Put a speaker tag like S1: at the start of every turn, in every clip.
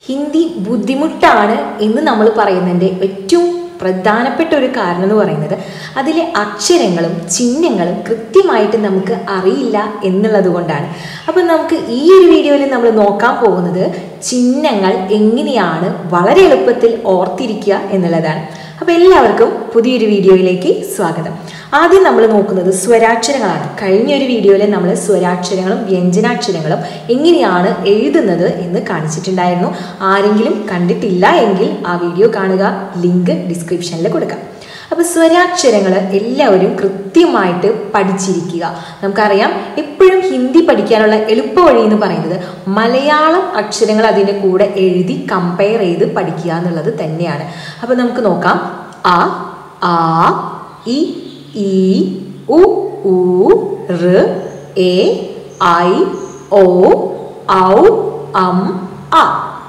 S1: ഹിന്ദി ബുദ്ധിമുട്ടാണ് എന്ന് നമ്മൾ പറയുന്നതിൻ്റെ ഏറ്റവും പ്രധാനപ്പെട്ട ഒരു കാരണം എന്ന് പറയുന്നത് അതിലെ അക്ഷരങ്ങളും ചിഹ്നങ്ങളും കൃത്യമായിട്ട് നമുക്ക് അറിയില്ല എന്നുള്ളത് കൊണ്ടാണ് അപ്പം നമുക്ക് ഈ ഒരു വീഡിയോയിൽ നമ്മൾ നോക്കാൻ പോകുന്നത് ചിഹ്നങ്ങൾ എങ്ങനെയാണ് വളരെ എളുപ്പത്തിൽ ഓർത്തിരിക്കുക എന്നുള്ളതാണ് അപ്പോൾ എല്ലാവർക്കും പുതിയൊരു വീഡിയോയിലേക്ക് സ്വാഗതം ആദ്യം നമ്മൾ നോക്കുന്നത് സ്വരാക്ഷരങ്ങളാണ് കഴിഞ്ഞ ഒരു വീഡിയോയിൽ നമ്മൾ സ്വരാക്ഷരങ്ങളും വ്യഞ്ജനാക്ഷരങ്ങളും എങ്ങനെയാണ് എഴുതുന്നത് എന്ന് കാണിച്ചിട്ടുണ്ടായിരുന്നു ആരെങ്കിലും കണ്ടിട്ടില്ല എങ്കിൽ ആ വീഡിയോ കാണുക ലിങ്ക് ഡിസ്ക്രിപ്ഷനിൽ കൊടുക്കാം അപ്പോൾ സ്വരാക്ഷരങ്ങൾ എല്ലാവരും കൃത്യമായിട്ട് പഠിച്ചിരിക്കുക നമുക്കറിയാം എപ്പോഴും ഹിന്ദി പഠിക്കാനുള്ള എളുപ്പ വഴി എന്ന് പറയുന്നത് മലയാളം അക്ഷരങ്ങൾ അതിൻ്റെ കൂടെ എഴുതി കമ്പയർ ചെയ്ത് പഠിക്കുക എന്നുള്ളത് തന്നെയാണ് അപ്പോൾ നമുക്ക് നോക്കാം ആ ആ ഇ ഈ ഉ ഊ റ് എ ഐ ഓ ഔ അം ആ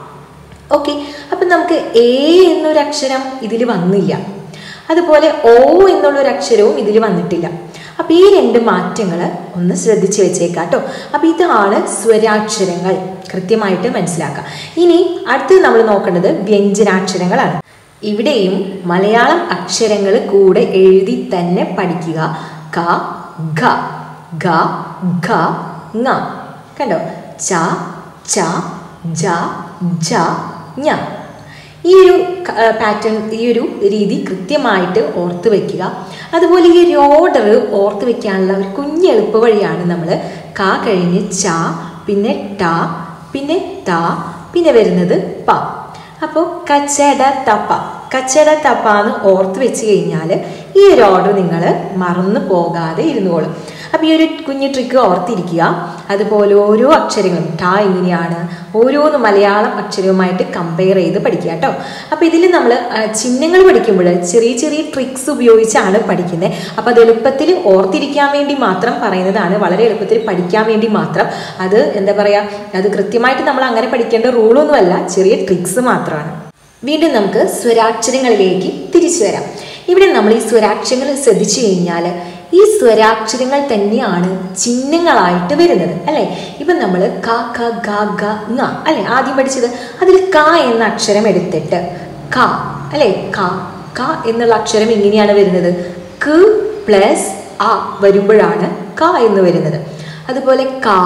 S1: ഓക്കെ അപ്പം നമുക്ക് എ എന്നൊരു അക്ഷരം ഇതിൽ വന്നില്ല അതുപോലെ ഓ എന്നുള്ളൊരു അക്ഷരവും ഇതിൽ വന്നിട്ടില്ല അപ്പം ഈ രണ്ട് മാറ്റങ്ങൾ ഒന്ന് ശ്രദ്ധിച്ച് വെച്ചേക്കാം കേട്ടോ അപ്പം ഇതാണ് സ്വരാക്ഷരങ്ങൾ കൃത്യമായിട്ട് മനസ്സിലാക്കുക ഇനി അടുത്തത് നമ്മൾ നോക്കേണ്ടത് വ്യഞ്ജനാക്ഷരങ്ങളാണ് ഇവിടെയും മലയാളം അക്ഷരങ്ങൾ കൂടെ എഴുതി തന്നെ പഠിക്കുക ക ഘ ഗ ഘ ങ കണ്ടോ ച ച ജ ജ ഞ ഈ ഒരു പാറ്റേൺ ഈ ഒരു രീതി കൃത്യമായിട്ട് ഓർത്ത് വെക്കുക അതുപോലെ ഈ ഒരു ഓർഡർ ഓർത്ത് വെക്കാനുള്ള ഒരു കുഞ്ഞ് എളുപ്പ വഴിയാണ് നമ്മൾ ക കഴിഞ്ഞ് ച പിന്നെ ട പിന്നെ ത പിന്നെ വരുന്നത് പ അപ്പോൾ കച്ചട തപ്പ കച്ചട തപ്പ എന്ന് ഓർത്ത് വെച്ച് കഴിഞ്ഞാൽ ഈ ഒരു ഓർഡർ നിങ്ങൾ മറന്നു പോകാതെ ഇരുന്നോളും അപ്പോൾ ഈ ഒരു കുഞ്ഞു ട്രിക്ക് ഓർത്തിരിക്കുക അതുപോലെ ഓരോ അക്ഷരങ്ങളും ട എങ്ങനെയാണ് ഓരോന്ന് മലയാളം അക്ഷരവുമായിട്ട് കമ്പയർ ചെയ്ത് പഠിക്കുക കേട്ടോ അപ്പോൾ ഇതിൽ നമ്മൾ ചിഹ്നങ്ങൾ പഠിക്കുമ്പോൾ ചെറിയ ചെറിയ ട്രിക്സ് ഉപയോഗിച്ചാണ് പഠിക്കുന്നത് അപ്പോൾ അത് എളുപ്പത്തിൽ ഓർത്തിരിക്കാൻ വേണ്ടി മാത്രം പറയുന്നതാണ് വളരെ എളുപ്പത്തിൽ പഠിക്കാൻ വേണ്ടി മാത്രം അത് എന്താ പറയുക അത് കൃത്യമായിട്ട് നമ്മൾ അങ്ങനെ പഠിക്കേണ്ട റൂളൊന്നുമല്ല ചെറിയ ട്രിക്സ് മാത്രമാണ് വീണ്ടും നമുക്ക് സ്വരാക്ഷരങ്ങളിലേക്ക് തിരിച്ചു വരാം ഇവിടെ നമ്മൾ ഈ സ്വരാക്ഷരങ്ങൾ ശ്രദ്ധിച്ചു കഴിഞ്ഞാൽ ഈ സ്വരാക്ഷരങ്ങൾ തന്നെയാണ് ചിഹ്നങ്ങളായിട്ട് വരുന്നത് അല്ലേ ഇപ്പം നമ്മൾ ക ഖ ഗ ഗ ങ അല്ലേ ആദ്യം പഠിച്ചത് അതിൽ ക എന്ന അക്ഷരം എടുത്തിട്ട് ക അല്ലേ ക ക എന്നുള്ള അക്ഷരം എങ്ങനെയാണ് വരുന്നത് ക പ്ലസ് ആ വരുമ്പോഴാണ് ക എന്ന് വരുന്നത് അതുപോലെ കാ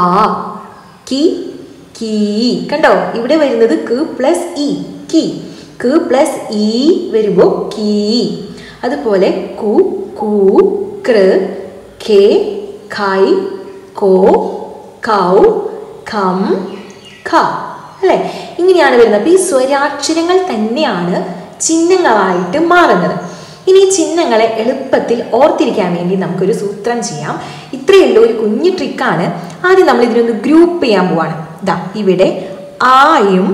S1: കി കീ കണ്ടോ ഇവിടെ വരുന്നത് ക് പ്ലസ് ഇ കി ക് പ്ലസ് ഇ വരുമ്പോൾ കീ അതുപോലെ കു കൂ കൃ ഖേ ഖൈ കോ കൗ ഖം ഖ അല്ലേ ഇങ്ങനെയാണ് വരുന്നത് അപ്പോൾ ഈ സ്വരാക്ഷരങ്ങൾ തന്നെയാണ് ചിഹ്നങ്ങളായിട്ട് മാറുന്നത് ഇനി ഈ ചിഹ്നങ്ങളെ എളുപ്പത്തിൽ ഓർത്തിരിക്കാൻ വേണ്ടി നമുക്കൊരു സൂത്രം ചെയ്യാം ഇത്രയുള്ള ഒരു കുഞ്ഞു ട്രിക്കാണ് ആദ്യം നമ്മൾ ഇതിനൊന്ന് ഗ്രൂപ്പ് ചെയ്യാൻ പോവാണ് ദാ ഇവിടെ ആയും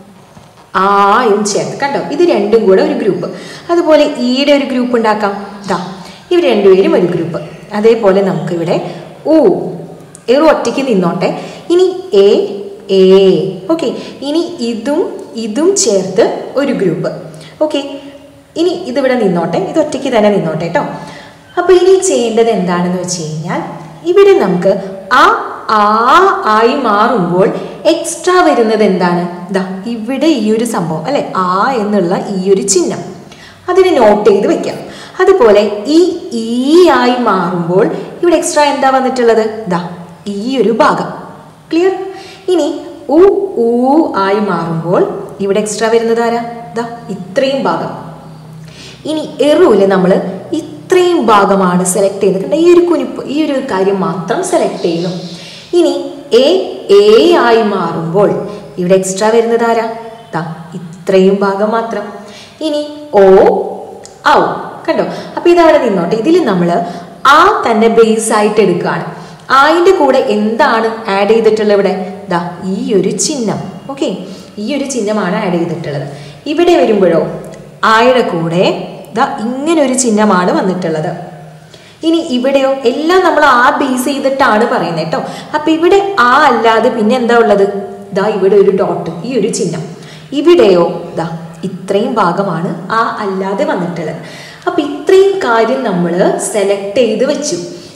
S1: ആയും ചേർത്ത് കണ്ടോ ഇത് രണ്ടും കൂടെ ഒരു ഗ്രൂപ്പ് അതുപോലെ ഈയുടെ ഒരു ഗ്രൂപ്പ് ഉണ്ടാക്കാം ദാ ഇവർ രണ്ടുപേരും ഒരു ഗ്രൂപ്പ് അതേപോലെ നമുക്കിവിടെ ഊ എറു ഒറ്റയ്ക്ക് നിന്നോട്ടെ ഇനി എ എ ഓക്കെ ഇനി ഇതും ഇതും ചേർത്ത് ഒരു ഗ്രൂപ്പ് ഓക്കെ ഇനി ഇതിവിടെ നിന്നോട്ടെ ഇത് ഒറ്റയ്ക്ക് തന്നെ നിന്നോട്ടെ കേട്ടോ അപ്പോൾ ഇനി ചെയ്യേണ്ടത് എന്താണെന്ന് വെച്ച് കഴിഞ്ഞാൽ ഇവിടെ നമുക്ക് ആ ആ ആയി മാറുമ്പോൾ എക്സ്ട്രാ വരുന്നത് എന്താണ് ഇതാ ഇവിടെ ഈ ഒരു സംഭവം അല്ലെ ആ എന്നുള്ള ഈ ഒരു ചിഹ്നം അതിനെ നോട്ട് ചെയ്ത് വെക്കാം അതുപോലെ ഈ ഈ ആയി മാറുമ്പോൾ ഇവിടെ എക്സ്ട്രാ എന്താ വന്നിട്ടുള്ളത് ദാ ഈ ഒരു ഭാഗം ക്ലിയർ ഇനി ഉ ഊ ആയി മാറുമ്പോൾ ഇവിടെ എക്സ്ട്രാ വരുന്നത് ആരാ ദാ ഇത്രയും ഭാഗം ഇനി എറുവിൽ നമ്മൾ ഇത്രയും ഭാഗമാണ് സെലക്ട് ചെയ്യുന്നത് കണ്ട ഈ ഒരു കുനിപ്പ് ഈ ഒരു കാര്യം മാത്രം സെലക്ട് ചെയ്യുന്നു ഇനി എ എ ആയി മാറുമ്പോൾ ഇവിടെ എക്സ്ട്രാ വരുന്നത് ആരാ ദാ ഇത്രയും ഭാഗം മാത്രം ഇനി ഓ ഔ കണ്ടോ അപ്പൊ ഇതവിടെ നിന്നോട്ടെ ഇതിൽ നമ്മൾ ആ തന്നെ ബേസ് ആയിട്ട് എടുക്കുകയാണ് ആയിൻ്റെ കൂടെ എന്താണ് ആഡ് ചെയ്തിട്ടുള്ളത് ഇവിടെ ദാ ഈ ഒരു ചിഹ്നം ഓക്കെ ഈ ഒരു ചിഹ്നമാണ് ആഡ് ചെയ്തിട്ടുള്ളത് ഇവിടെ വരുമ്പോഴോ ആയുടെ കൂടെ ദാ ഇങ്ങനെ ഒരു ചിഹ്നമാണ് വന്നിട്ടുള്ളത് ഇനി ഇവിടെയോ എല്ലാം നമ്മൾ ആ ബേസ് ചെയ്തിട്ടാണ് പറയുന്നത് കേട്ടോ അപ്പൊ ഇവിടെ ആ അല്ലാതെ പിന്നെ എന്താ ഉള്ളത് ദാ ഇവിടെ ഒരു ഡോട്ട് ഈ ഒരു ചിഹ്നം ഇവിടെയോ ദാ ഇത്രയും ഭാഗമാണ് ആ അല്ലാതെ വന്നിട്ടുള്ളത് അപ്പൊ ഇത്രയും കാര്യം നമ്മൾ സെലക്ട് ചെയ്ത് വെച്ചു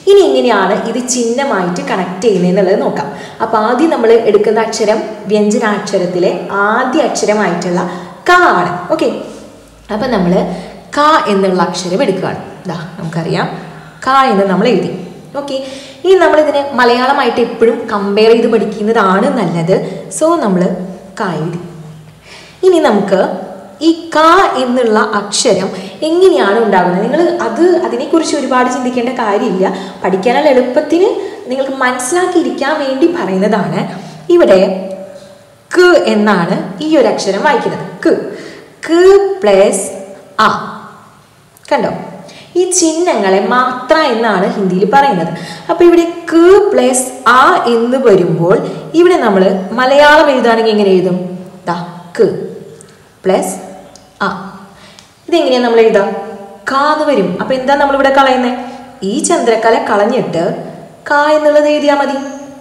S1: ഇനി എങ്ങനെയാണ് ഇത് ചിഹ്നമായിട്ട് കണക്ട് ചെയ്യുന്നതെന്നുള്ളത് നോക്കാം അപ്പോൾ ആദ്യം നമ്മൾ എടുക്കുന്ന അക്ഷരം വ്യഞ്ജനാക്ഷരത്തിലെ ആദ്യ അക്ഷരമായിട്ടുള്ള ക ആണ് ഓക്കെ അപ്പം നമ്മൾ ക എന്നുള്ള അക്ഷരം എടുക്കുകയാണ് ഇതാ നമുക്കറിയാം ക എന്ന് നമ്മൾ എഴുതി ഓക്കെ ഇനി നമ്മളിതിനെ മലയാളമായിട്ട് എപ്പോഴും കമ്പയർ ചെയ്ത് പഠിക്കുന്നതാണ് നല്ലത് സോ നമ്മൾ ക എഴുതി ഇനി നമുക്ക് ഈ ക എന്നുള്ള അക്ഷരം എങ്ങനെയാണ് ഉണ്ടാകുന്നത് നിങ്ങൾ അത് അതിനെക്കുറിച്ച് ഒരുപാട് ചിന്തിക്കേണ്ട കാര്യമില്ല പഠിക്കാനുള്ള എളുപ്പത്തിന് നിങ്ങൾക്ക് മനസ്സിലാക്കിയിരിക്കാൻ വേണ്ടി പറയുന്നതാണ് ഇവിടെ ക എന്നാണ് ഈ ഒരു അക്ഷരം വായിക്കുന്നത് ക ക പ്ലസ് ആ കണ്ടോ ഈ ചിഹ്നങ്ങളെ മാത്ര എന്നാണ് ഹിന്ദിയിൽ പറയുന്നത് അപ്പോൾ ഇവിടെ ക പ്ലസ് ആ എന്ന് വരുമ്പോൾ ഇവിടെ നമ്മൾ മലയാളം എഴുതുകയാണെങ്കിൽ എങ്ങനെ എഴുതും ദാ ക പ്ലസ് ആ ഇതെങ്ങനെയാണ് നമ്മൾ എഴുതാം ക എന്ന് വരും അപ്പോൾ എന്താ നമ്മളിവിടെ കളയുന്നത് ഈ ചന്ദ്രക്കല കളഞ്ഞിട്ട് ക എന്നുള്ളത് എഴുതിയാൽ മതി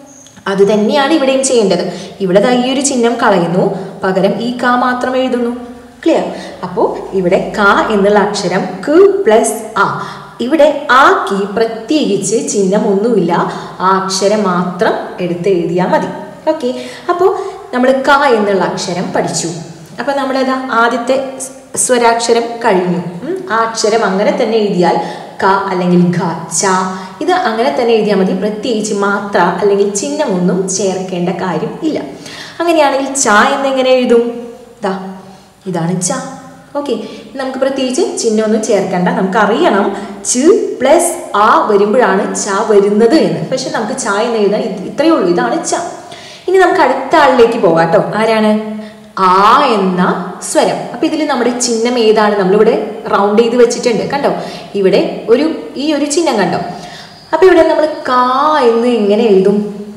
S1: അത് തന്നെയാണ് ഇവിടെയും ചെയ്യേണ്ടത് ഇവിടെ ദാ ഈ ഒരു ചിഹ്നം കളയുന്നു പകരം ഈ ക മാത്രം എഴുതുന്നു ക്ലിയർ അപ്പോൾ ഇവിടെ ക എന്നുള്ള അക്ഷരം ക് പ്ലസ് ആ ഇവിടെ ആ കീ പ്രത്യേകിച്ച് ചിഹ്നം ഒന്നുമില്ല ആ അക്ഷരം മാത്രം എടുത്ത് എഴുതിയാൽ മതി ഓക്കെ അപ്പോൾ നമ്മൾ ക എന്നുള്ള അക്ഷരം പഠിച്ചു അപ്പോൾ നമ്മളേതാ ആദ്യത്തെ സ് സ്വരാക്ഷരം കഴിഞ്ഞു ഉം. ആ അക്ഷരം അങ്ങനെ തന്നെ എഴുതിയാൽ ക അല്ലെങ്കിൽ ഘ ച ഇത് അങ്ങനെ തന്നെ എഴുതിയാൽ മതി പ്രത്യേകിച്ച് മാത്ര അല്ലെങ്കിൽ ചിഹ്നമൊന്നും ചേർക്കേണ്ട കാര്യം ഇല്ല അങ്ങനെയാണെങ്കിൽ ച എന്നെങ്ങനെ എഴുതും ദാ ഇതാണ് ച ഓക്കെ നമുക്ക് പ്രത്യേകിച്ച് ചിഹ്നമൊന്നും ചേർക്കണ്ട നമുക്ക് അറിയണം ച് പ്ലസ് ആ വരുമ്പോഴാണ് ച വരുന്നത് എന്ന് പക്ഷെ നമുക്ക് ച എന്ന് എഴുതാൻ ഇത് ഇത്രയേ ഉള്ളൂ ഇതാണ് ച ഇനി നമുക്ക് അടുത്ത ആളിലേക്ക് പോകാം കേട്ടോ ആരാണ് ആ എന്ന സ്വരം അപ്പൊ ഇതിൽ നമ്മുടെ ചിഹ്നം ഏതാണ് നമ്മളിവിടെ റൗണ്ട് ചെയ്ത് വെച്ചിട്ടുണ്ട് കണ്ടോ ഇവിടെ ഒരു ഈ ഒരു ചിഹ്നം കണ്ടോ അപ്പൊ ഇവിടെ നമ്മൾ കാ എന്ന് എങ്ങനെ എഴുതും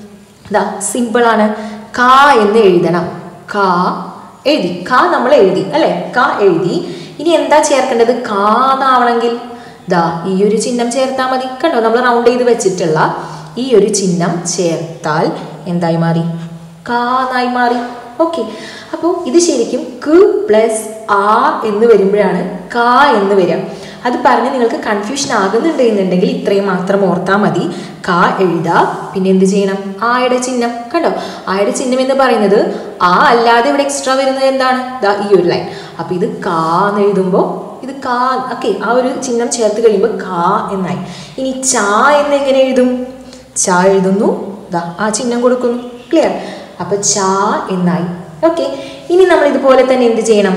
S1: ഇതാ സിമ്പിൾ ആണ് കാ എന്ന് എഴുതണം കാ എഴുതി കാ നമ്മൾ എഴുതി അല്ലെ കാ എഴുതി ഇനി എന്താ ചേർക്കേണ്ടത് കാ എന്നാവണമെങ്കിൽ ദാ ഈ ഒരു ചിഹ്നം ചേർത്താൽ മതി കണ്ടോ നമ്മൾ റൗണ്ട് ചെയ്ത് വെച്ചിട്ടുള്ള ഈ ഒരു ചിഹ്നം ചേർത്താൽ എന്തായി മാറി കാ എന്നായി മാറി ഓക്കെ അപ്പോൾ ഇത് ശരിക്കും ക് പ്ലസ് ആ എന്ന് വരുമ്പോഴാണ് കാ എന്ന് വരിക അത് പറഞ്ഞ് നിങ്ങൾക്ക് കൺഫ്യൂഷൻ ആകുന്നുണ്ട് എന്നുണ്ടെങ്കിൽ ഇത്രയും മാത്രം ഓർത്താൽ മതി കാ എഴുതുക പിന്നെ എന്ത് ചെയ്യണം ആയുടെ ചിഹ്നം കണ്ടോ ആയുടെ ചിഹ്നം എന്ന് പറയുന്നത് ആ അല്ലാതെ ഇവിടെ എക്സ്ട്രാ വരുന്നത് എന്താണ് ദാ ഈ ഒരു ലൈൻ അപ്പോൾ ഇത് കാ എന്ന് എഴുതുമ്പോൾ ഇത് കാ ഓക്കെ ആ ഒരു ചിഹ്നം ചേർത്ത് കഴിയുമ്പോൾ കാ എന്നായി ഇനി ചാ എന്ന് എങ്ങനെ എഴുതും ചാ എഴുതുന്നു ദാ ആ ചിഹ്നം കൊടുക്കുന്നു ക്ലിയർ അപ്പോൾ ചാ എന്നായി ഓക്കെ ഇനി നമ്മൾ ഇതുപോലെ തന്നെ എന്ത് ചെയ്യണം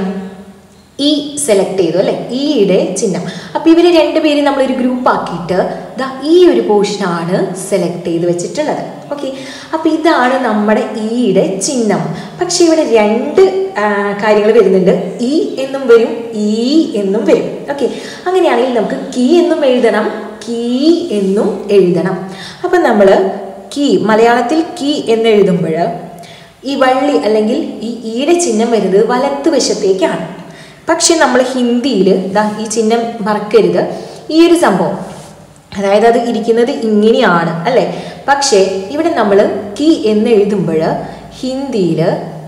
S1: ഇ സെലക്ട് ചെയ്തു അല്ലെ ഇയുടെ ചിഹ്നം അപ്പോൾ ഇവര് രണ്ടുപേരും നമ്മൾ ഒരു ഗ്രൂപ്പ് ആക്കിയിട്ട് ദാ ഈ ഒരു പോർഷനാണ് സെലക്ട് ചെയ്ത് വെച്ചിട്ടുള്ളത് ഓക്കെ അപ്പോൾ ഇതാണ് നമ്മുടെ ഇയുടെ ചിഹ്നം പക്ഷെ ഇവിടെ രണ്ട് കാര്യങ്ങൾ വരുന്നുണ്ട് ഇ എന്നും വരും ഈ എന്നും വരും ഓക്കെ അങ്ങനെയാണെങ്കിൽ നമുക്ക് കീ എന്നും എഴുതണം കീ എന്നും എഴുതണം അപ്പം നമ്മൾ കീ മലയാളത്തിൽ കീ എന്ന് എഴുതുമ്പോൾ ഈ വള്ളി അല്ലെങ്കിൽ ഈ ഈയുടെ ചിഹ്നം വരുന്നത് വലത്ത് വശത്തേക്കാണ് പക്ഷെ നമ്മൾ ഹിന്ദിയിൽ ദാ ഈ ചിഹ്നം മറക്കരുത് ഈ ഒരു സംഭവം അതായത് അത് ഇരിക്കുന്നത് ഇങ്ങനെയാണ് അല്ലേ പക്ഷേ ഇവിടെ നമ്മൾ കി എന്ന് എഴുതുമ്പോൾ ഹിന്ദിയിൽ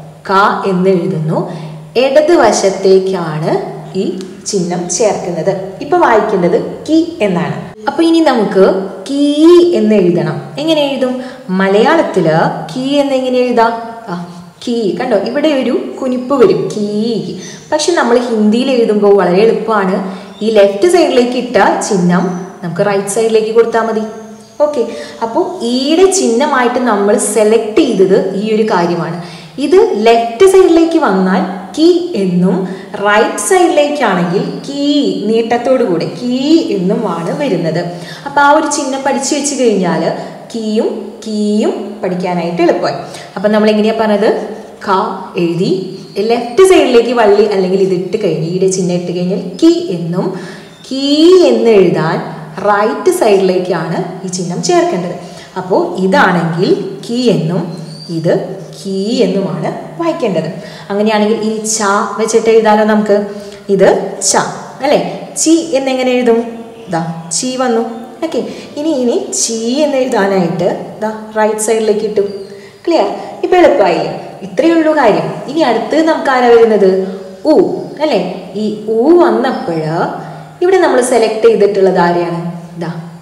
S1: ക എന്ന് എഴുതുന്നു ഇടത് വശത്തേക്കാണ് ഈ ചിഹ്നം ചേർക്കുന്നത് ഇപ്പൊ വായിക്കേണ്ടത് കി എന്നാണ് അപ്പൊ ഇനി നമുക്ക് കീ എന്ന് എഴുതണം എങ്ങനെ എഴുതും മലയാളത്തില് കീ എന്ന് എങ്ങനെ എഴുതാം ആ കീ കണ്ടോ ഇവിടെ ഒരു കുനിപ്പ് വരും കീ പക്ഷെ നമ്മൾ ഹിന്ദിയിൽ എഴുതുമ്പോൾ വളരെ എളുപ്പമാണ് ഈ ലെഫ്റ്റ് സൈഡിലേക്ക് ഇട്ട ചിഹ്നം നമുക്ക് റൈറ്റ് സൈഡിലേക്ക് കൊടുത്താൽ മതി ഓക്കെ അപ്പോൾ ഈയുടെ ചിഹ്നമായിട്ട് നമ്മൾ സെലക്ട് ചെയ്തത് ഈ ഒരു കാര്യമാണ് ഇത് ലെഫ്റ്റ് സൈഡിലേക്ക് വന്നാൽ കീ എന്നും റൈറ്റ് സൈഡിലേക്കാണെങ്കിൽ കീ നീട്ടത്തോടു കൂടെ കീ എന്നുമാണ് വരുന്നത് അപ്പോൾ ആ ഒരു ചിഹ്നം പഠിച്ചു വെച്ച് കഴിഞ്ഞാൽ കീയും കീയും പഠിക്കാനായിട്ട് എളുപ്പമായി അപ്പം നമ്മൾ എങ്ങനെയാണ് പറഞ്ഞത് ക എഴുതി ലെഫ്റ്റ് സൈഡിലേക്ക് വള്ളി അല്ലെങ്കിൽ ഇത് ഇട്ട് കഴിഞ്ഞ് ഈയുടെ ചിഹ്നം ഇട്ട് കഴിഞ്ഞാൽ കീ എന്നും കീ എന്ന് എഴുതാൻ റൈറ്റ് സൈഡിലേക്കാണ് ഈ ചിഹ്നം ചേർക്കേണ്ടത് അപ്പോൾ ഇതാണെങ്കിൽ കീ എന്നും ഇത് കീ എന്നുമാണ് വായിക്കേണ്ടത് അങ്ങനെയാണെങ്കിൽ ഈ ച വെച്ചിട്ട് എഴുതാലോ നമുക്ക് ഇത് ച അല്ലേ ചി എന്നെങ്ങനെ എഴുതും ദാ ചി വന്നു ഓക്കെ ഇനി ഇനി ചി എന്ന് എഴുതാനായിട്ട് ദാ റൈറ്റ് സൈഡിലേക്ക് ഇട്ടു ക്ലിയർ ഇപ്പം എളുപ്പമായില്ലേ ഇത്രയേ ഉള്ളൂ കാര്യം ഇനി അടുത്ത് നമുക്ക് ആരാ വരുന്നത് ഉ അല്ലേ ഈ ഉ വന്നപ്പോൾ ഇവിടെ നമ്മൾ സെലക്ട് ചെയ്തിട്ടുള്ളത് ആരെയാണ് ദാ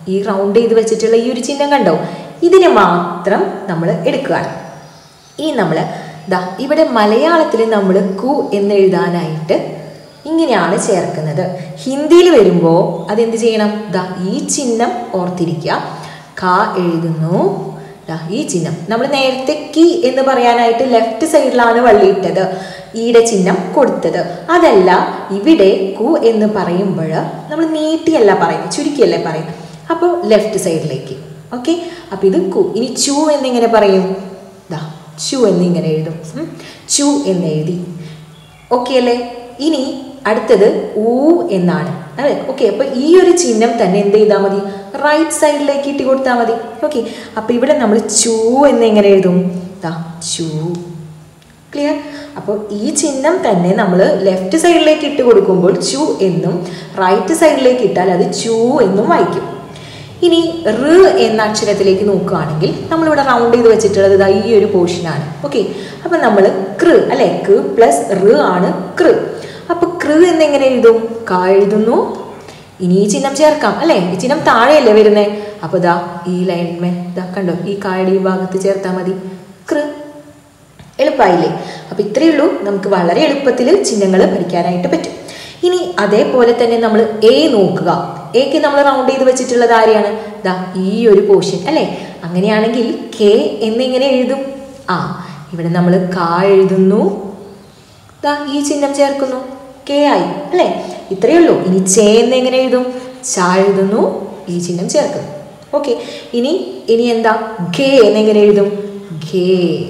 S1: ഈ റൗണ്ട് ചെയ്ത് വെച്ചിട്ടുള്ള ഈ ഒരു ചിഹ്നം കണ്ടോ ഇതിനെ മാത്രം നമ്മൾ എടുക്കുകയാണ് ഇനി നമ്മൾ ദാ ഇവിടെ മലയാളത്തിൽ നമ്മൾ കു എന്ന് എഴുതാനായിട്ട് ഇങ്ങനെയാണ് ചേർക്കുന്നത് ഹിന്ദിയിൽ വരുമ്പോൾ അതെന്ത് ചെയ്യണം ദാ ഈ ചിഹ്നം ഓർത്തിരിക്കുക ക എഴുതുന്നു ദാ ഈ ചിഹ്നം നമ്മൾ നേരത്തെ കി എന്ന് പറയാനായിട്ട് ലെഫ്റ്റ് സൈഡിലാണ് വള്ളിയിട്ടത് ഈയുടെ ചിഹ്നം കൊടുത്തത് അതല്ല ഇവിടെ കു എന്ന് പറയുമ്പോൾ നമ്മൾ നീട്ടിയല്ല പറയുന്നത് ചുരുക്കിയല്ലേ പറയും അപ്പോൾ ലെഫ്റ്റ് സൈഡിലേക്ക് ഓക്കെ അപ്പോൾ ഇത് കു ഇനി ചു എന്നിങ്ങനെ പറയും ദാ ചു എന്നിങ്ങനെ എഴുതും ഉം. ചു എന്ന് എഴുതി ഓക്കെ അല്ലേ ഇനി അടുത്തത് ഊ എന്നാണ് അതെ ഓക്കെ അപ്പൊ ഈ ഒരു ചിഹ്നം തന്നെ എന്ത് ചെയ്താൽ മതി റൈറ്റ് സൈഡിലേക്ക് ഇട്ട് കൊടുത്താൽ മതി ഓക്കെ അപ്പൊ ഇവിടെ നമ്മൾ ചൂ എന്ന് എങ്ങനെ എഴുതും ദാ ചൂ ക്ലിയർ അപ്പോൾ ഈ ചിഹ്നം തന്നെ നമ്മൾ ലെഫ്റ്റ് സൈഡിലേക്ക് ഇട്ട് കൊടുക്കുമ്പോൾ ചു എന്നും റൈറ്റ് സൈഡിലേക്ക് ഇട്ടാൽ അത് ചൂ എന്നും വായിക്കും ഇനി റ് എന്ന അക്ഷരത്തിലേക്ക് നോക്കുകയാണെങ്കിൽ നമ്മളിവിടെ റൗണ്ട് ചെയ്ത് വെച്ചിട്ടുള്ളത് ദാ ഈ ഒരു പോർഷനാണ് ഓക്കെ അപ്പം നമ്മൾ കൃ അല്ലെ ക് പ്ലസ് റ് ആണ് കൃ അപ്പൊ കൃ എന്നെങ്ങനെ എഴുതും ക എഴുതുന്നു ഇനി ഈ ചിഹ്നം ചേർക്കാം അല്ലെ ഈ ചിഹ്നം താഴെയല്ലേ വരുന്നേ അപ്പൊ ദാ ഈ ലൈൻമേ ദാ കണ്ടോ ഈ കായുടെ ഈ ഭാഗത്ത് ചേർത്താൽ മതി കൃ എളുപ്പമായില്ലേ അപ്പൊ ഇത്രയേ ഉള്ളൂ നമുക്ക് വളരെ എളുപ്പത്തിൽ ചിഹ്നങ്ങൾ പഠിക്കാനായിട്ട് പറ്റും ഇനി അതേപോലെ തന്നെ നമ്മൾ എ നോക്കുക എക്ക് നമ്മൾ റൗണ്ട് ചെയ്ത് വെച്ചിട്ടുള്ളത് ആരെയാണ് ദാ ഈ ഒരു പോർഷൻ അല്ലേ അങ്ങനെയാണെങ്കിൽ കെ എന്നിങ്ങനെ എഴുതും ആ ഇവിടെ നമ്മൾ കാ എഴുതുന്നു ദാ ഈ ചിഹ്നം ചേർക്കുന്നു കെ ആയി അല്ലേ ഇത്രയേ ഉള്ളൂ ഇനി ചേ എന്ന് എങ്ങനെ എഴുതും ച എഴുതുന്നു ഈ ചിഹ്നം ചേർക്കുന്നു ഓക്കെ ഇനി ഇനി എന്താ ഘേ എന്നെങ്ങനെ എഴുതും ഘേ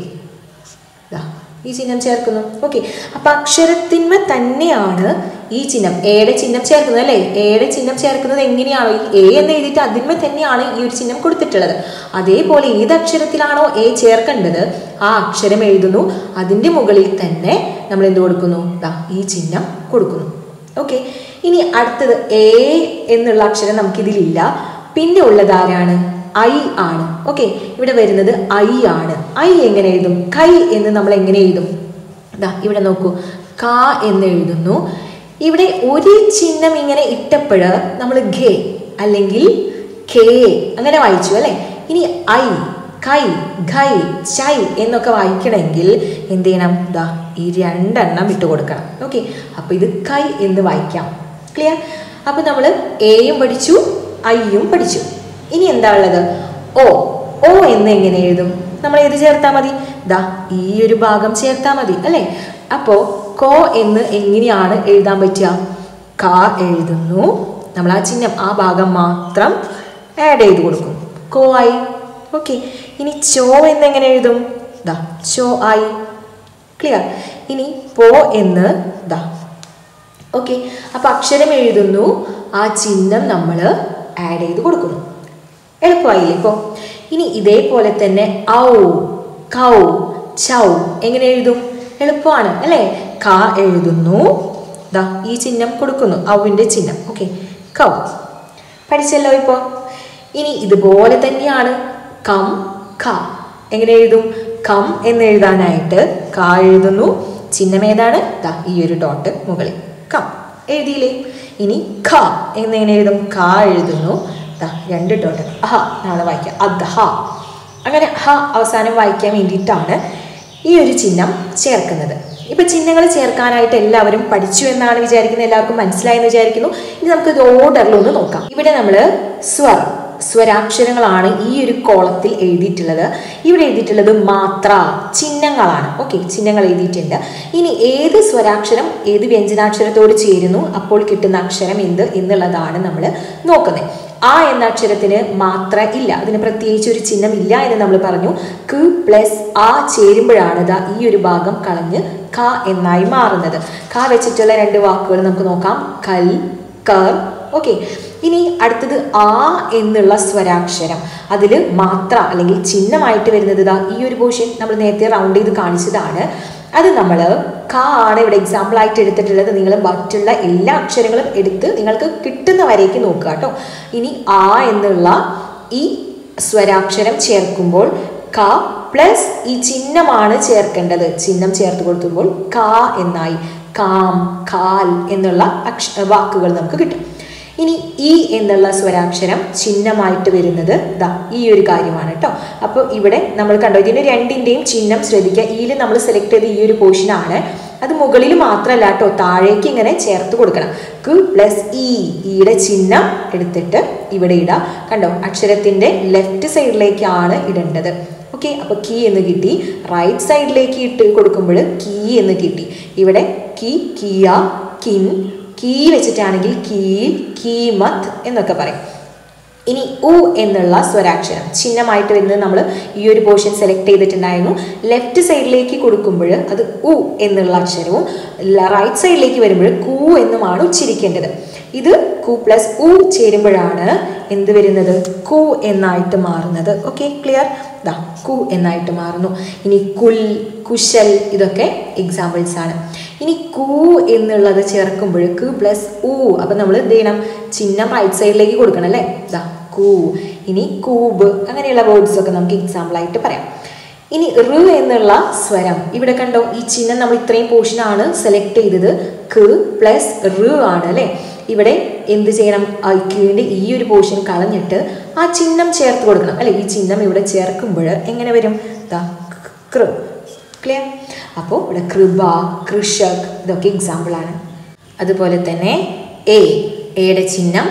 S1: ദാ ഈ ചിഹ്നം ചേർക്കുന്നു ഓക്കെ അപ്പൊ അക്ഷരത്തിന്മ തന്നെയാണ് ഈ ചിഹ്നം എയുടെ ചിഹ്നം ചേർക്കുന്നത് അല്ലേ എയുടെ ചിഹ്നം ചേർക്കുന്നത് എങ്ങനെയാണോ ഈ എ എന്ന് എഴുതിയിട്ട് അതിന്മ തന്നെയാണ് ഈ ഒരു ചിഹ്നം കൊടുത്തിട്ടുള്ളത് അതേപോലെ ഏത് അക്ഷരത്തിലാണോ എ ചേർക്കേണ്ടത് ആ അക്ഷരം എഴുതുന്നു അതിന്റെ മുകളിൽ തന്നെ നമ്മൾ എന്ത് കൊടുക്കുന്നു ദാ ഈ ചിഹ്നം കൊടുക്കുന്നു ഓക്കെ ഇനി അടുത്തത് എ എന്നുള്ള അക്ഷരം നമുക്കിതിലില്ല പിന്നെ ഉള്ളത് ആരാണ് ഐ ആണ് ഓക്കെ ഇവിടെ വരുന്നത് ഐ ആണ് ഐ എങ്ങനെ എഴുതും കൈ എന്ന് നമ്മൾ എങ്ങനെ എഴുതും ദാ ഇവിടെ നോക്കൂ ക എന്ന് എഴുതുന്നു ഇവിടെ ഒരു ചിഹ്നം ഇങ്ങനെ ഇട്ടപ്പോൾ നമ്മൾ ഘേ അല്ലെങ്കിൽ ഖേ അങ്ങനെ വായിച്ചു അല്ലെ ഇനി ഐ കൈ ഘൈ ചൈ എന്നൊക്കെ വായിക്കണമെങ്കിൽ എന്ത് ചെയ്യണം ദാ ഈ രണ്ടെണ്ണം ഇട്ട് കൊടുക്കണം ഓക്കെ അപ്പൊ ഇത് കൈ എന്ന് വായിക്കാം ക്ലിയർ അപ്പൊ നമ്മൾ എയും പഠിച്ചു ഐയും പഠിച്ചു ഇനി എന്താ ഉള്ളത് ഓ ഓ എന്ന് എങ്ങനെ എഴുതും നമ്മൾ ഏത് ചേർത്താൽ മതി ദാ ഈ ഒരു ഭാഗം ചേർത്താൽ മതി അല്ലേ അപ്പോൾ കോ എന്ന് എങ്ങനെയാണ് എഴുതാൻ പറ്റുക ക എഴുതുന്നു നമ്മൾ ആ ചിഹ്നം ആ ഭാഗം മാത്രം ആഡ് ചെയ്ത് കൊടുക്കും കോ ആയി ഓക്കെ ഇനി ചോ എന്നെങ്ങനെ എഴുതും ദാ ചോ ആയി ക്ലിയർ ഇനി പോ എന്ന് ദാ ഓക്കെ അപ്പൊ അക്ഷരം എഴുതുന്നു ആ ചിഹ്നം നമ്മൾ ആഡ് ചെയ്ത് കൊടുക്കുന്നു എളുപ്പമായില്ലേ ഇപ്പോൾ ഇനി ഇതേപോലെ തന്നെ ഔ കൗ ചൗ എങ്ങനെ എഴുതും എളുപ്പമാണ് അല്ലേ ക എഴുതുന്നു ദാ ഈ ചിഹ്നം കൊടുക്കുന്നു ഔവിൻ്റെ ചിഹ്നം ഓക്കെ കൗ പഠിച്ചല്ലോ ഇപ്പോൾ ഇനി ഇതുപോലെ തന്നെയാണ് കം ഖ എങ്ങനെ എഴുതും കം എന്ന് എഴുതാനായിട്ട് ക എഴുതുന്നു ചിഹ്നം ഏതാണ് ദാ ഈ ഒരു ഡോട്ട് മുകളിൽ കം എഴുതിയില്ലേ ഇനി ഖ എന്നെങ്ങനെ എഴുതും ക എഴുതുന്നു ദാ രണ്ട് ഡോട്ട് അഹ നാളെ വായിക്കാം അദ്ഹ അങ്ങനെ ഹ അവസാനം വായിക്കാൻ വേണ്ടിയിട്ടാണ് ഈ ഒരു ചിഹ്നം ചേർക്കുന്നത് ഇപ്പൊ ചിഹ്നങ്ങൾ ചേർക്കാനായിട്ട് എല്ലാവരും പഠിച്ചു എന്നാണ് വിചാരിക്കുന്നത് എല്ലാവർക്കും മനസ്സിലായെന്ന് വിചാരിക്കുന്നു ഇനി നമുക്ക് ഇത് ഓർഡറിൽ ഒന്ന് നോക്കാം ഇവിടെ നമ്മൾ സ്വർ സ്വരാക്ഷരങ്ങളാണ് ഈ ഒരു കോളത്തിൽ എഴുതിയിട്ടുള്ളത് ഇവിടെ എഴുതിയിട്ടുള്ളത് മാത്ര ചിഹ്നങ്ങളാണ് ഓക്കെ ചിഹ്നങ്ങൾ എഴുതിയിട്ടുണ്ട് ഇനി ഏത് സ്വരാക്ഷരം ഏത് വ്യഞ്ജനാക്ഷരത്തോട് ചേരുന്നു അപ്പോൾ കിട്ടുന്ന അക്ഷരം എന്ത് എന്നുള്ളതാണ് നമ്മൾ നോക്കുന്നത് ആ എന്ന അക്ഷരത്തിന് മാത്ര ഇല്ല അതിന് പ്രത്യേകിച്ച് ഒരു ചിഹ്നം ഇല്ല എന്ന് നമ്മൾ പറഞ്ഞു ക് പ്ലസ് ആ ചേരുമ്പോഴാണ് ഇതാ ഈ ഒരു ഭാഗം കളഞ്ഞ് ക എന്നായി മാറുന്നത് ക വെച്ചിട്ടുള്ള രണ്ട് വാക്കുകൾ നമുക്ക് നോക്കാം കൽ കർ ഓക്കെ ഇനി അടുത്തത് ആ എന്നുള്ള സ്വരാക്ഷരം അതിൽ മാത്ര അല്ലെങ്കിൽ ചിഹ്നമായിട്ട് വരുന്നത് ഇതാ ഈ ഒരു പോർഷൻ നമ്മൾ നേരത്തെ റൗണ്ട് ചെയ്ത് കാണിച്ചതാണ് അത് നമ്മൾ ക ആണ് ഇവിടെ എക്സാമ്പിൾ ആയിട്ട് എടുത്തിട്ടുള്ളത് നിങ്ങൾ മറ്റുള്ള എല്ലാ അക്ഷരങ്ങളും എടുത്ത് നിങ്ങൾക്ക് കിട്ടുന്ന വരേക്ക് നോക്കുക കേട്ടോ ഇനി ആ എന്നുള്ള ഈ സ്വരാക്ഷരം ചേർക്കുമ്പോൾ ക പ്ലസ് ഈ ചിഹ്നമാണ് ചേർക്കേണ്ടത് ചിഹ്നം ചേർത്ത് കൊടുക്കുമ്പോൾ ക എന്നായി കാം കാൽ എന്നുള്ള അക്ഷ വാക്കുകൾ നമുക്ക് കിട്ടും ഇനി ഇ എന്നുള്ള സ്വരാക്ഷരം ചിഹ്നമായിട്ട് വരുന്നത് ദാ ഈ ഒരു കാര്യമാണ് കേട്ടോ അപ്പോൾ ഇവിടെ നമ്മൾ കണ്ടോ ഇതിന് രണ്ടിൻ്റെയും ചിഹ്നം ശ്രദ്ധിക്കുക ഇയിൽ നമ്മൾ സെലക്ട് ചെയ്ത ഈ ഒരു പോർഷനാണ് അത് മുകളിൽ മാത്രമല്ല കേട്ടോ താഴേക്ക് ഇങ്ങനെ ചേർത്ത് കൊടുക്കണം ക് പ്ലസ് ഇ ഇയുടെ ചിഹ്നം എടുത്തിട്ട് ഇവിടെ ഇടാം കണ്ടോ അക്ഷരത്തിൻ്റെ ലെഫ്റ്റ് സൈഡിലേക്കാണ് ഇടേണ്ടത് ഓക്കെ അപ്പോൾ കീ എന്ന് കിട്ടി റൈറ്റ് സൈഡിലേക്ക് ഇട്ട് കൊടുക്കുമ്പോൾ കീ എന്ന് കിട്ടി ഇവിടെ കി കിയ കിൻ കീ വെച്ചിട്ടാണെങ്കിൽ കീൽ കീമത്ത് എന്നൊക്കെ പറയും ഇനി ഉ എന്നുള്ള സ്വരാക്ഷരം ചിഹ്നമായിട്ട് വരുന്നത് നമ്മൾ ഈ ഒരു പോർഷൻ സെലക്ട് ചെയ്തിട്ടുണ്ടായിരുന്നു ലെഫ്റ്റ് സൈഡിലേക്ക് കൊടുക്കുമ്പോൾ അത് ഉ എന്നുള്ള അക്ഷരവും റൈറ്റ് സൈഡിലേക്ക് വരുമ്പോൾ കു എന്നുമാണ് ഉച്ചരിക്കേണ്ടത് ഇത് കു പ്ലസ് ഉ ചേരുമ്പോഴാണ് എന്ത് വരുന്നത് കു എന്നായിട്ട് മാറുന്നത് ഓക്കെ ക്ലിയർ ദാ കു എന്നായിട്ട് മാറുന്നു ഇനി കുൽ കുശൽ ഇതൊക്കെ എക്സാമ്പിൾസ് ആണ് ഇനി കു എന്നുള്ളത് ചേർക്കുമ്പോൾ കു പ്ലസ് ഉ അപ്പം നമ്മൾ എന്ത് ചെയ്യണം ചിഹ്നം റൈറ്റ് സൈഡിലേക്ക് കൊടുക്കണം അല്ലേ ദാ കൂ ഇനി കൂബ് അങ്ങനെയുള്ള വേർഡ്സ് ഒക്കെ നമുക്ക് എക്സാമ്പിൾ ആയിട്ട് പറയാം ഇനി ഋ എന്നുള്ള സ്വരം ഇവിടെ കണ്ടോ ഈ ചിഹ്നം നമ്മൾ ഇത്രയും പോർഷനാണ് സെലക്ട് ചെയ്തത് ക് പ്ലസ് ഋ ആണ് അല്ലേ ഇവിടെ എന്ത് ചെയ്യണം ആ കീഴിൻ്റെ ഈ ഒരു പോർഷൻ കളഞ്ഞിട്ട് ആ ചിഹ്നം ചേർത്ത് കൊടുക്കണം അല്ലെ ഈ ചിഹ്നം ഇവിടെ ചേർക്കുമ്പോൾ എങ്ങനെ വരും ദാ കൃ ക്ലിയർ അപ്പോൾ ഇവിടെ കൃപ കൃഷക് ഇതൊക്കെ എക്സാമ്പിളാണ് അതുപോലെ തന്നെ എ എയുടെ ചിഹ്നം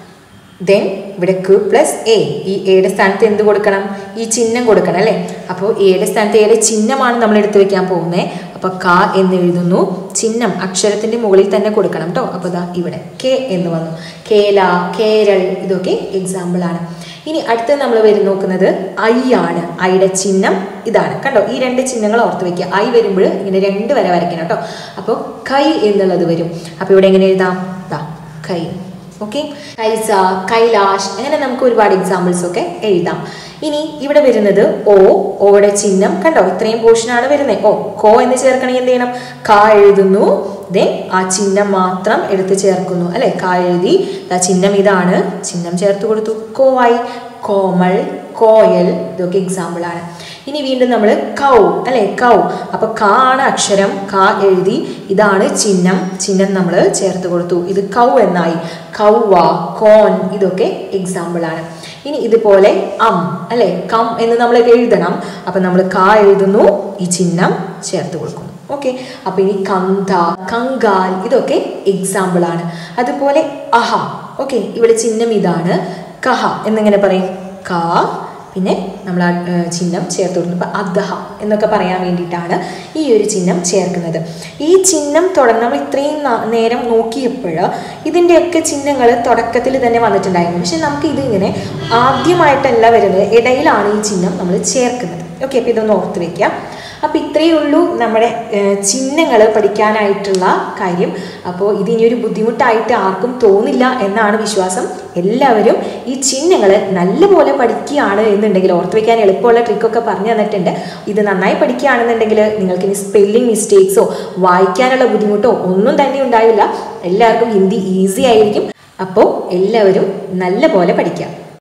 S1: ദെൻ ഇവിടെ ക് പ്ലസ് എ ഈ എയുടെ സ്ഥാനത്ത് എന്ത് കൊടുക്കണം ഈ ചിഹ്നം കൊടുക്കണം അല്ലേ അപ്പോൾ എയുടെ സ്ഥാനത്ത് എയുടെ ചിഹ്നമാണ് നമ്മൾ എടുത്തു വെക്കാൻ പോകുന്നത് അപ്പോൾ ക എന്ന് എഴുതുന്നു ചിഹ്നം അക്ഷരത്തിൻ്റെ മുകളിൽ തന്നെ കൊടുക്കണം കേട്ടോ അപ്പോൾ ദാ ഇവിടെ കെ എന്ന് വന്നു കേല കേരൾ ഇതൊക്കെ എക്സാമ്പിളാണ് ഇനി അടുത്ത് നമ്മൾ വരും നോക്കുന്നത് ഐ ആണ് ഐയുടെ ചിഹ്നം ഇതാണ് കണ്ടോ ഈ രണ്ട് ചിഹ്നങ്ങൾ ഓർത്ത് വെക്കുക ഐ വരുമ്പോൾ ഇങ്ങനെ രണ്ട് വര വരയ്ക്കണം കേട്ടോ അപ്പോൾ കൈ എന്നുള്ളത് വരും അപ്പോൾ ഇവിടെ എങ്ങനെ എഴുതാം ദാ കൈ ഓക്കെ കൈസ കൈലാഷ് അങ്ങനെ നമുക്ക് ഒരുപാട് എക്സാമ്പിൾസ് ഒക്കെ എഴുതാം ഇനി ഇവിടെ വരുന്നത് ഓ ഓയുടെ ചിഹ്നം കണ്ടോ ഇത്രയും പോർഷനാണ് വരുന്നത് ഓ കോ എന്ന് ചേർക്കണമെങ്കിൽ എന്ത് ചെയ്യണം കാ എഴുതുന്നു ദെൻ ആ ചിഹ്നം മാത്രം എടുത്ത് ചേർക്കുന്നു അല്ലെ കാ എഴുതി ആ ചിഹ്നം ഇതാണ് ചിഹ്നം ചേർത്ത് കൊടുത്തു കോവായി കോമൾ കോയൽ ഇതൊക്കെ എക്സാമ്പിൾ ആണ് ഇനി വീണ്ടും നമ്മൾ കൗ അല്ലെ കൗ അപ്പൊ കാ ആണ് അക്ഷരം കാ എഴുതി ഇതാണ് ചിഹ്നം ചിഹ്നം നമ്മൾ ചേർത്ത് കൊടുത്തു ഇത് കൗ എന്നായി കൗവ കോൺ ഇതൊക്കെ എക്സാമ്പിൾ ആണ് ഇനി ഇതുപോലെ അം അല്ലെ കം എന്ന് നമ്മൾ എഴുതണം അപ്പൊ നമ്മൾ കാ എഴുതുന്നു ഈ ചിഹ്നം ചേർത്ത് കൊടുക്കുന്നു ഓക്കെ അപ്പൊ ഇനി കന്ത കങ്കാൽ ഇതൊക്കെ എക്സാമ്പിൾ ആണ് അതുപോലെ അഹ ഓക്കെ ഇവിടെ ചിഹ്നം ഇതാണ് കഹ എന്നിങ്ങനെ പറയും കാ പിന്നെ നമ്മൾ ആ ഏർ, ചിഹ്നം ചേർത്ത് കൊടുക്കുന്നു ഇപ്പം അദ്ഹ എന്നൊക്കെ പറയാൻ വേണ്ടിയിട്ടാണ് ഈ ഒരു ചിഹ്നം ചേർക്കുന്നത് ഈ ചിഹ്നം തുടങ്ങി നമ്മൾ ഇത്രയും നാ- നേരം നോക്കിയപ്പോൾ ഇതിൻ്റെയൊക്കെ ചിഹ്നങ്ങൾ തുടക്കത്തിൽ തന്നെ വന്നിട്ടുണ്ടായിരുന്നു പക്ഷെ നമുക്ക് ഇതിങ്ങനെ ആദ്യമായിട്ടല്ല വരുന്നത് ഇടയിലാണ് ഈ ചിഹ്നം നമ്മൾ ചേർക്കുന്നത് ഓക്കെ അപ്പോൾ ഇതൊന്ന് ഓർത്ത് വയ്ക്കുക അപ്പോൾ ഇത്രയേ ഉള്ളൂ നമ്മുടെ ചിഹ്നങ്ങൾ പഠിക്കാനായിട്ടുള്ള കാര്യം അപ്പോൾ ഇതിനി ഒരു ബുദ്ധിമുട്ടായിട്ട് ആർക്കും തോന്നില്ല എന്നാണ് വിശ്വാസം എല്ലാവരും ഈ ചിഹ്നങ്ങൾ നല്ലപോലെ പഠിക്കുകയാണ് എന്നുണ്ടെങ്കിൽ ഓർത്ത് വയ്ക്കാൻ എളുപ്പമുള്ള ട്രിക്കൊക്കെ പറഞ്ഞു തന്നിട്ടുണ്ട് ഇത് നന്നായി പഠിക്കുകയാണെന്നുണ്ടെങ്കിൽ നിങ്ങൾക്ക് ഇനി സ്പെല്ലിംഗ് മിസ്റ്റേക്സോ വായിക്കാനുള്ള ബുദ്ധിമുട്ടോ ഒന്നും തന്നെ ഉണ്ടാവില്ല എല്ലാവർക്കും ഹിന്ദി ഈസി ആയിരിക്കും അപ്പോൾ എല്ലാവരും നല്ലപോലെ പഠിക്കാം